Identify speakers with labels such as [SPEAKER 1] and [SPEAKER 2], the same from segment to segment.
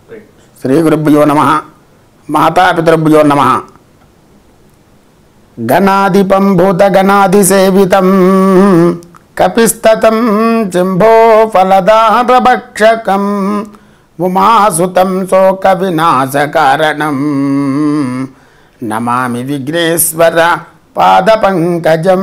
[SPEAKER 1] శ్రీ గురుభ్యో నమ మాతాపితృభ్యో నమ గణాధిపం భూతగణాధిసేవితం కపిస్తతం చింభో ఫలదారభక్షకం ఉమాసుతం శోక వినాశకారణం నమామి విఘ్నేశ్వర పాదపంకజం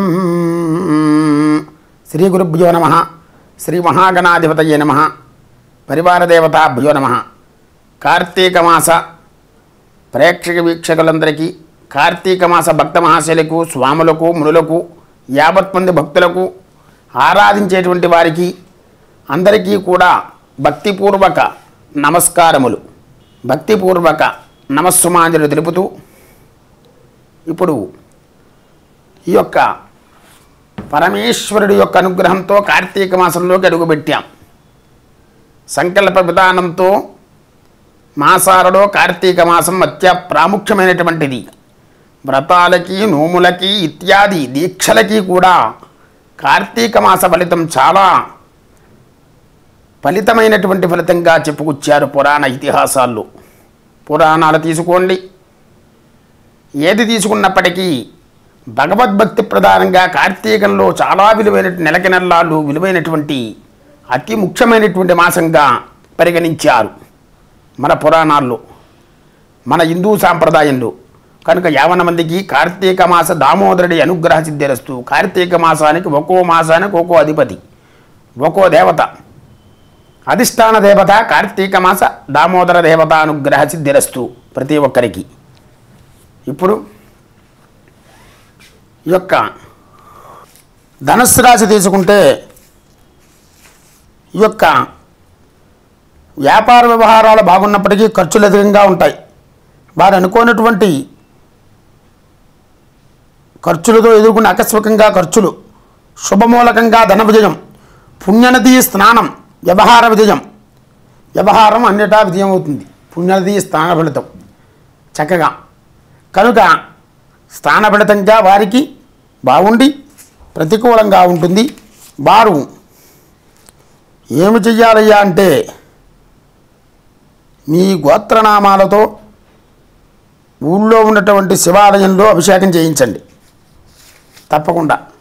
[SPEAKER 1] శ్రీ గురుభ్యో నమ శ్రీ మహాగణాధిపతయే నమ పరివారదేవతాభ్యో నమ కార్తీక మాస ప్రేక్షక వీక్షకులందరికీ కార్తీక మాస భక్త మహాశయులకు స్వాములకు మునులకు యావత్ మంది భక్తులకు ఆరాధించేటువంటి వారికి అందరికీ కూడా భక్తిపూర్వక నమస్కారములు భక్తిపూర్వక నమస్సుమాంజలు తెలుపుతూ ఇప్పుడు ఈ యొక్క పరమేశ్వరుడి యొక్క అనుగ్రహంతో కార్తీక మాసంలోకి అడుగుపెట్టాం సంకల్ప విధానంతో మాసాలలో కార్తీక మాసం అత్య ప్రాముఖ్యమైనటువంటిది వ్రతాలకి నోములకి ఇత్యాది దీక్షలకి కూడా కార్తీక మాస ఫలితం చాలా ఫలితమైనటువంటి ఫలితంగా చెప్పుకొచ్చారు పురాణ ఇతిహాసాల్లో పురాణాలు తీసుకోండి ఏది తీసుకున్నప్పటికీ భగవద్భక్తి ప్రధానంగా కార్తీకంలో చాలా విలువైన నెలకి నెలలు విలువైనటువంటి అతి ముఖ్యమైనటువంటి మాసంగా పరిగణించారు మన పురాణాల్లో మన హిందూ సాంప్రదాయంలో కనుక యావన మందికి కార్తీక మాస దామోదరుడి అనుగ్రహ సిద్ధిరస్తు కార్తీక మాసానికి ఒక్కో మాసానికి ఒక్కో అధిపతి ఒక్కో దేవత అధిష్టాన దేవత కార్తీక మాస దామోదర దేవత అనుగ్రహ సిద్ధిరస్తు ప్రతి ఒక్కరికి ఇప్పుడు ఈ యొక్క ధనుస్సు రాశి తీసుకుంటే ఈ యొక్క వ్యాపార వ్యవహారాలు బాగున్నప్పటికీ ఖర్చులు అధికంగా ఉంటాయి వారు అనుకోనటువంటి ఖర్చులతో ఎదుర్కొన్న ఆకస్మికంగా ఖర్చులు శుభమూలకంగా ధన విజయం పుణ్యనదీ స్నానం వ్యవహార విజయం వ్యవహారం అన్నిటా విజయం అవుతుంది పుణ్యనదీ స్నాన ఫలితం చక్కగా కనుక స్థాన ఫలితంగా వారికి బాగుండి ప్రతికూలంగా ఉంటుంది వారు ఏమి చెయ్యాలయ్యా అంటే మీ గోత్రనామాలతో ఊళ్ళో ఉన్నటువంటి శివాలయంలో అభిషేకం చేయించండి తప్పకుండా